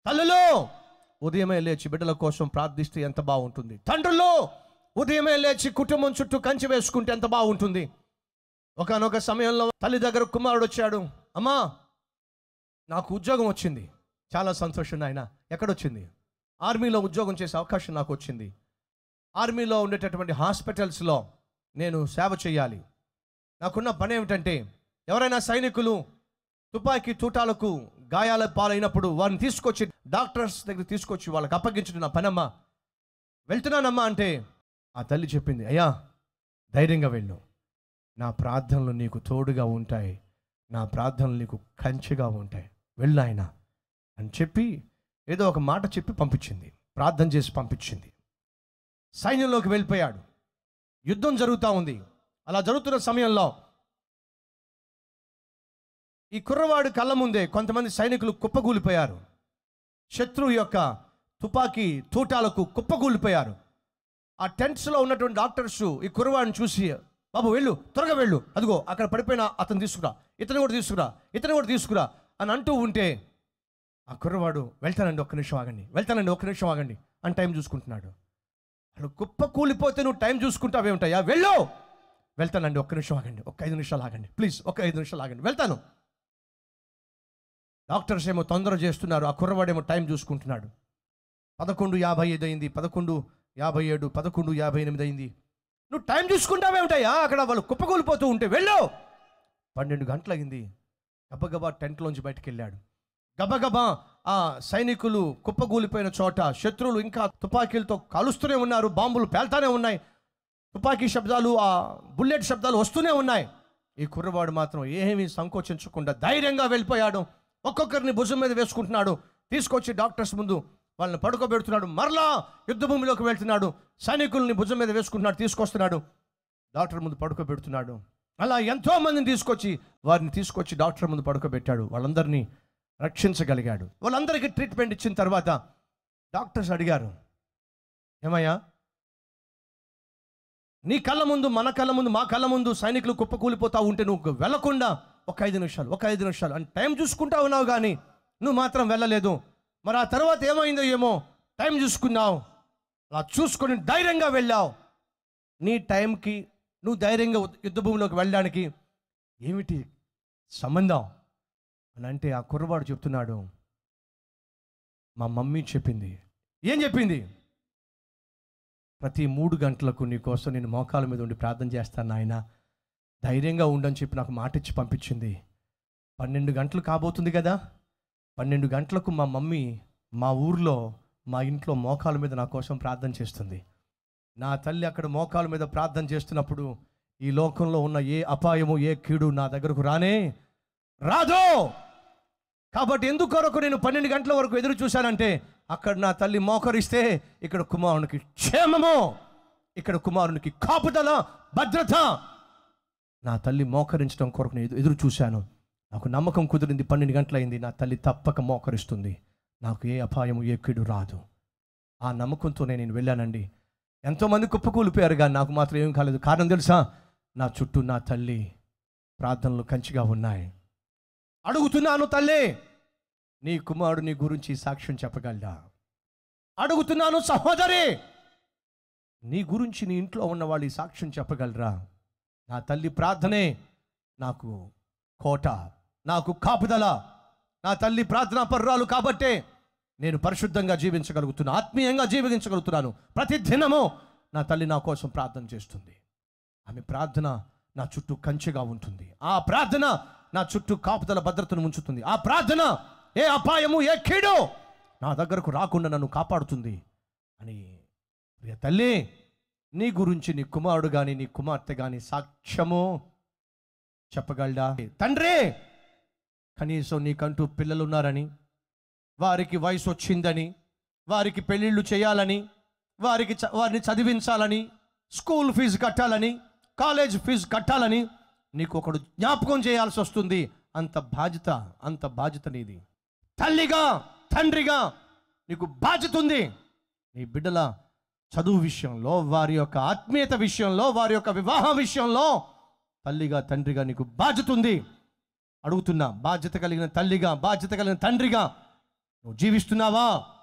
తల్లులు ఉదయమే లేచి బిడ్డల కోసం ప్రార్థిస్తే ఎంత బాగుంటుంది తండ్రులు ఉదయమే లేచి కుటుంబం చుట్టూ కంచి వేసుకుంటే ఎంత బాగుంటుంది ఒకనొక సమయంలో తల్లి దగ్గర కుమారుడు వచ్చాడు అమ్మా నాకు ఉద్యోగం వచ్చింది చాలా సంతోషం ఆయన ఎక్కడొచ్చింది ఆర్మీలో ఉద్యోగం చేసే అవకాశం నాకు వచ్చింది ఆర్మీలో ఉండేటటువంటి హాస్పిటల్స్లో నేను సేవ చేయాలి నాకున్న పని ఏమిటంటే ఎవరైనా సైనికులు తుపాకీ తూటాలకు గాయాల పాలైనప్పుడు వారిని తీసుకొచ్చి డాక్టర్స్ దగ్గర తీసుకొచ్చి వాళ్ళకి అప్పగించడం నా పనమ్మా వెళ్తున్నానమ్మా అంటే ఆ తల్లి చెప్పింది అయ్యా ధైర్యంగా వెళ్ళు నా ప్రార్థనలు నీకు తోడుగా ఉంటాయి నా ప్రార్థనలు నీకు కంచెగా ఉంటాయి వెళ్ళు ఆయన అని చెప్పి ఏదో ఒక మాట చెప్పి పంపించింది ప్రార్థన చేసి పంపించింది సైన్యంలోకి వెళ్ళిపోయాడు యుద్ధం జరుగుతూ ఉంది అలా జరుగుతున్న సమయంలో ఈ కుర్రవాడు కళ్ళ ముందే కొంతమంది సైనికులు కుప్పగూలిపోయారు శత్రువు యొక్క తుపాకీ తూటాలకు కుప్పగూలిపోయారు ఆ టెంట్స్లో ఉన్నటువంటి డాక్టర్స్ ఈ కుర్రవాడిని చూసి బాబు వెళ్ళు త్వరగా వెళ్ళు అదిగో అక్కడ పడిపోయిన అతను తీసుకురా ఇతను కూడా తీసుకురా ఇతను కూడా తీసుకురా అని అంటూ ఉంటే ఆ కుర్రవాడు వెళ్తానండి ఒక్క నిమిషం ఆగండి వెళ్తానండి ఒక్క నిమిషం ఆగండి అని టైం చూసుకుంటున్నాడు అక్కడ కుప్ప కూలిపోతే నువ్వు టైం చూసుకుంటావేమిటయ్యా వెళ్ళు వెళ్తానండి ఒక్క నిమిషం ఆగండి ఒక్క ఐదు నిమిషాలు ఆగండి ప్లీజ్ ఒక్క ఐదు నిమిషాలు ఆగండి వెళ్తాను డాక్టర్స్ ఏమో తొందర చేస్తున్నారు ఆ కుర్రవాడేమో టైం చూసుకుంటున్నాడు పదకొండు యాభై ఐదు అయింది పదకొండు యాభై ఏడు పదకొండు యాభై ఎనిమిది అయింది నువ్వు టైం చూసుకుంటావేమిటయ్యా అక్కడ వాళ్ళు కుప్పకూలిపోతూ ఉంటే వెళ్ళు పన్నెండు గంటలయింది గబగబా టెంట్లోంచి బయటికి వెళ్ళాడు గబగబా ఆ సైనికులు కుప్పగూలిపోయిన చోట శత్రువులు ఇంకా తుపాకీలతో కాలుస్తూనే ఉన్నారు బాంబులు పేల్తానే ఉన్నాయి తుపాకీ శబ్దాలు ఆ బుల్లెట్ శబ్దాలు వస్తూనే ఉన్నాయి ఈ కుర్రవాడు మాత్రం ఏమీ సంకోచించకుండా ధైర్యంగా వెళ్ళిపోయాడు ఒక్కొక్కరిని భుజం మీద వేసుకుంటున్నాడు తీసుకొచ్చి డాక్టర్స్ ముందు వాళ్ళని పడుకోబెడుతున్నాడు మరలా యుద్ధ భూమిలోకి వెళ్తున్నాడు సైనికుల్ని భుజం మీద వేసుకుంటున్నాడు తీసుకొస్తున్నాడు డాక్టర్ ముందు పడుకోబెడుతున్నాడు అలా ఎంతో మందిని తీసుకొచ్చి వారిని తీసుకొచ్చి డాక్టర్ ముందు పడుకోబెట్టాడు వాళ్ళందరినీ రక్షించగలిగాడు వాళ్ళందరికీ ట్రీట్మెంట్ ఇచ్చిన తర్వాత డాక్టర్స్ అడిగారు ఏమయ్యా నీ కళ్ళ ముందు మన కళ్ళ ముందు మా కళ్ళ ముందు సైనికులు కుప్పకూలిపోతా ఉంటే నువ్వు వెళ్ళకుండా ఒక ఐదు నిమిషాలు ఒక ఐదు నిమిషాలు అని టైం చూసుకుంటా ఉన్నావు కానీ నువ్వు మాత్రం వెళ్ళలేదు మరి ఆ తర్వాత ఏమైందో ఏమో టైం చూసుకున్నావు అలా చూసుకొని ధైర్యంగా వెళ్ళావు నీ టైంకి నువ్వు ధైర్యంగా యుద్ధ భూమిలోకి వెళ్ళడానికి ఏమిటి సంబంధం అని అంటే ఆ కుర్రవాడు చెప్తున్నాడు మా మమ్మీ చెప్పింది ఏం చెప్పింది ప్రతి మూడు గంటలకు నీ కోసం నేను మోకాల మీద ఉండి ప్రార్థన చేస్తాను నాయన ధైర్యంగా ఉండని చెప్పి నాకు మాట ఇచ్చి పంపించింది పన్నెండు గంటలు కాబోతుంది కదా పన్నెండు గంటలకు మా మమ్మీ మా ఊర్లో మా ఇంట్లో మోకాల మీద నా కోసం ప్రార్థన చేస్తుంది నా తల్లి అక్కడ మోకాల మీద ప్రార్థన చేస్తున్నప్పుడు ఈ లోకంలో ఉన్న ఏ అపాయము ఏ కీడు నా దగ్గరకు రానే రాదు కాబట్టి ఎందుకు కొరకు నేను పన్నెండు గంటల వరకు ఎదురు చూశానంటే అక్కడ నా తల్లి మోకరిస్తే ఇక్కడ కుమారునికి క్షేమము ఇక్కడ కుమారునికి కాపుదల భద్రత నా తల్లి మోకరించడం కొరకు నేను ఎదు- ఎదురు చూశాను నాకు నమ్మకం కుదిరింది పన్నెండు గంటలైంది నా తల్లి తప్పక మోకరిస్తుంది నాకు ఏ అపాయము ఏ కీడు రాదు ఆ నమ్మకంతోనే నేను వెళ్ళానండి ఎంతోమంది కుప్పకూలిపోయారు కానీ నాకు మాత్రం ఏం కాలేదు కారణం తెలుసా నా చుట్టూ నా తల్లి ప్రార్థనలు కంచిగా ఉన్నాయి అడుగుతున్నాను తల్లి నీ కుమారుడు నీ గురించి సాక్ష్యం చెప్పగలడా అడుగుతున్నాను సహోదరి నీ గురించి నీ ఇంట్లో ఉన్న వాళ్ళు ఈ సాక్ష్యం చెప్పగలరా నా తల్లి ప్రార్థనే నాకు కోట నాకు కాపుదల నా తల్లి ప్రార్థనా పర్రాలు కాబట్టే నేను పరిశుద్ధంగా జీవించగలుగుతున్నాను ఆత్మీయంగా జీవించగలుగుతున్నాను ప్రతి దినము నా తల్లి నా కోసం ప్రార్థన చేస్తుంది ఆమె ప్రార్థన నా చుట్టూ కంచెగా ఉంటుంది ఆ ప్రార్థన నా చుట్టూ కాపుదల భద్రతను ఉంచుతుంది ఆ ప్రార్థన ఏ అపాయము ఏ కీడు నా దగ్గరకు రాకుండా నన్ను కాపాడుతుంది అని ప్రియ తల్లి నీ గురించి నీ కుమారుడు కానీ నీ కుమార్తె కానీ సాక్ష్యము చెప్పగలడా తండ్రి కనీసం నీకంటూ పిల్లలు ఉన్నారని వారికి వయసు వచ్చిందని వారికి పెళ్ళిళ్ళు చేయాలని వారికి చ- వారిని చదివించాలని స్కూల్ ఫీజు కట్టాలని కాలేజ్ ఫీజు కట్టాలని నీకు ఒకడు జ్ఞాపకం చేయాల్సి వస్తుంది అంత బాధ్యత అంత బాధ్యత నీది తల్లిగా తండ్రిగా నీకు బాధ్యత ఉంది నీ బిడ్డల చదువు విషయంలో వారి యొక్క ఆత్మీయత విషయంలో వారి యొక్క వివాహ విషయంలో తల్లిగా తండ్రిగా నీకు బాధ్యత ఉంది అడుగుతున్నా బాధ్యత కలిగిన తల్లిగా బాధ్యత కలిగిన తండ్రిగా నువ్వు జీవిస్తున్నావా